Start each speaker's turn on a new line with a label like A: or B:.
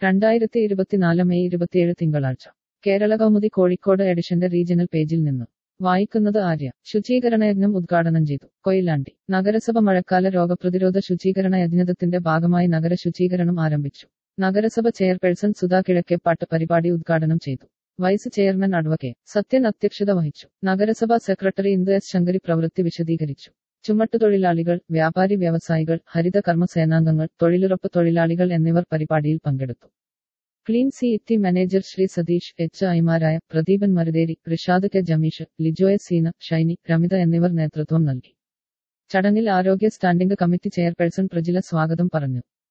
A: രണ്ടായിരത്തി ഇരുപത്തിനാല് മെയ് ഇരുപത്തിയേഴ് തിങ്കളാഴ്ച കേരള കൗമുദി കോഴിക്കോട് എഡിഷന്റെ റീജിയണൽ പേജിൽ നിന്ന് വായിക്കുന്നത് ആര്യ ശുചീകരണ യജ്ഞം ഉദ്ഘാടനം ചെയ്തു കൊയിലാണ്ടി നഗരസഭ മഴക്കാല രോഗപ്രതിരോധ ശുചീകരണ യജ്ഞത്തിന്റെ ഭാഗമായി നഗര ശുചീകരണം ആരംഭിച്ചു നഗരസഭ ചെയർപേഴ്സൺ സുധാ കിഴക്കേപ്പാട്ട് പരിപാടി ഉദ്ഘാടനം ചെയ്തു വൈസ് ചെയർമാൻ അഡ്വക്കെ സത്യൻ അധ്യക്ഷത വഹിച്ചു നഗരസഭാ സെക്രട്ടറി ഇന്ദു എസ് ശങ്കരി പ്രവൃത്തി വിശദീകരിച്ചു ചുമട്ടുതൊഴിലാളികൾ വ്യാപാരി വ്യവസായികൾ ഹരിത കർമ്മ സേനാംഗങ്ങൾ തൊഴിലുറപ്പ് തൊഴിലാളികൾ എന്നിവർ പരിപാടിയിൽ പങ്കെടുത്തു clean city manager Shri Satheesh H ഐമാരായ പ്രദീപൻ മരുതേരി റിഷാദ് കെ ജമീഷ് ലിജോയ സീന ഷൈനി രമിത എന്നിവർ നേതൃത്വം നൽകി ചടങ്ങിൽ ആരോഗ്യ സ്റ്റാൻഡിംഗ് കമ്മിറ്റി ചെയർപേഴ്സൺ പ്രജില സ്വാഗതം പറഞ്ഞു